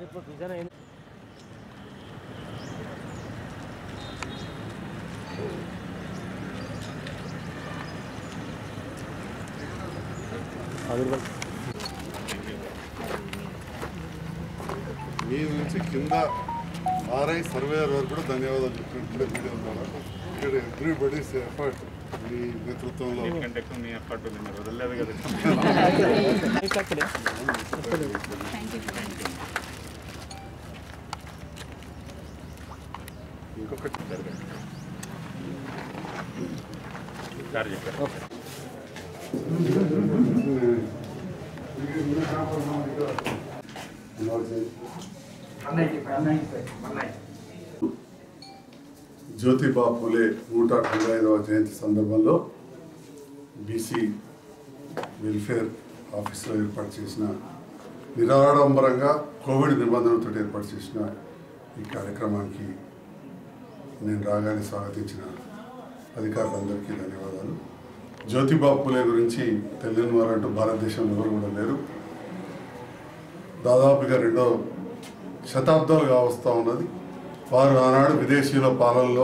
మీ నుంచి కింద RI surveyor వరకు కూడా ధన్యవాదాలు చెప్తున్నట్టు వీడియో ద్వారా ఇక్కడ ఎవ్రీబడీస్ ఎఫర్ట్ మీ నేతృత్వంలో కంటే ఎక్కువ మీ ఎఫర్ట్ ఉంది మీరు వదలలేదు కదా ఇంకొకటి సార్ చెప్పారు జ్యోతిబా ఫులే నూట తొంభై ఐదవ జయంతి సందర్భంలో బీసీ వెల్ఫేర్ ఆఫీస్లో ఏర్పాటు చేసిన నిరాడంబరంగా కోవిడ్ నిబంధనలతో ఏర్పాటు చేసిన ఈ కార్యక్రమానికి నేను రాగానే స్వాగతించిన అధికారులందరికీ ధన్యవాదాలు జ్యోతిబా ఫులే గురించి తెలియని వారంటూ భారతదేశంలో ఎవరు కూడా లేరు దాదాపుగా రెండో శతాబ్దాలుగా వస్తూ ఉన్నది వారు ఆనాడు విదేశీయుల పాలనలో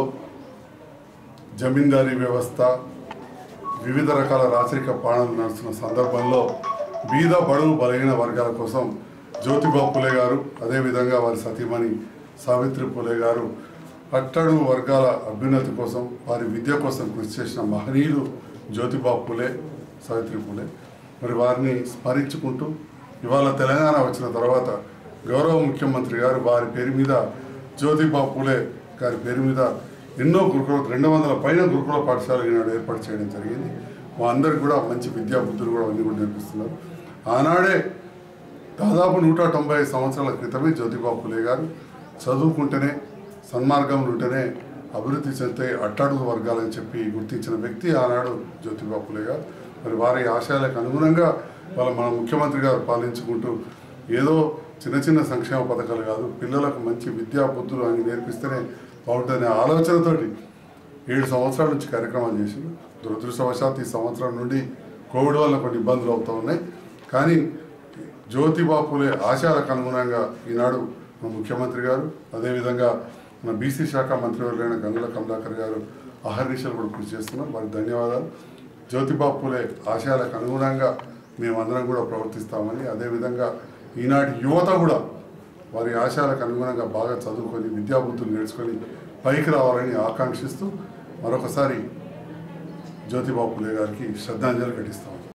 జమీందారీ వ్యవస్థ వివిధ రకాల రాచరిక పాలనలు నడుస్తున్న సందర్భంలో బీద బడుగు బలహీన వర్గాల కోసం జ్యోతిబా పులే గారు అదేవిధంగా వారి సతీమణి సావిత్రి పులే గారు అట్టడుగు వర్గాల అభ్యున్నతి కోసం వారి విద్య కోసం కృషి చేసిన మహనీయులు జ్యోతిబా పులే సావిత్రి పులే మరి వారిని స్మరించుకుంటూ ఇవాళ తెలంగాణ వచ్చిన తర్వాత గౌరవ ముఖ్యమంత్రి గారు వారి పేరు మీద జ్యోతిబా పూలే గారి పేరు మీద ఎన్నో గురుకుల రెండు వందల పైన గురుకుల పాఠశాలలు ఈనాడు ఏర్పాటు చేయడం జరిగింది మా అందరికి కూడా మంచి విద్యా బుద్ధులు కూడా అన్ని కూడా నేర్పిస్తున్నారు ఆనాడే దాదాపు నూట తొంభై ఐదు సంవత్సరాల క్రితమే జ్యోతిబా పూలే గారు చదువుకుంటేనే సన్మార్గంలో ఉంటేనే అభివృద్ధి చెందే అట్టడుగు వర్గాలని చెప్పి గుర్తించిన వ్యక్తి ఆనాడు జ్యోతిబా పూలే గారు మరి వారి ఆశయాలకు అనుగుణంగా వాళ్ళ మన ముఖ్యమంత్రి గారు పాలించుకుంటూ ఏదో చిన్న చిన్న సంక్షేమ పథకాలు కాదు పిల్లలకు మంచి విద్యా బుద్ధులు అని నేర్పిస్తేనే బాగుంటుందనే ఆలోచనతోటి ఏడు సంవత్సరాల నుంచి కార్యక్రమాలు చేసిండు దురదృష్టవశాత్తు ఈ సంవత్సరం నుండి కోవిడ్ వల్ల కొన్ని ఇబ్బందులు అవుతూ ఉన్నాయి కానీ జ్యోతిబా పూలే ఆశయాలకు అనుగుణంగా ఈనాడు మన ముఖ్యమంత్రి గారు అదేవిధంగా మన బీసీ శాఖ మంత్రివర్గైన గంగుల కమలాకర్ గారు అహర్నిశలు కూడా కృషి చేస్తున్నాం వారికి ధన్యవాదాలు జ్యోతిబా పూలే ఆశయాలకు అనుగుణంగా మేమందరం కూడా ప్రవర్తిస్తామని అదేవిధంగా ఈనాటి యువత కూడా వారి ఆశయాలకు అనుగుణంగా బాగా చదువుకొని విద్యాబుద్ధులు నేర్చుకొని పైకి రావాలని ఆకాంక్షిస్తూ మరొకసారి జ్యోతిబా పూలే గారికి శ్రద్ధాంజలి ఘటిస్తాం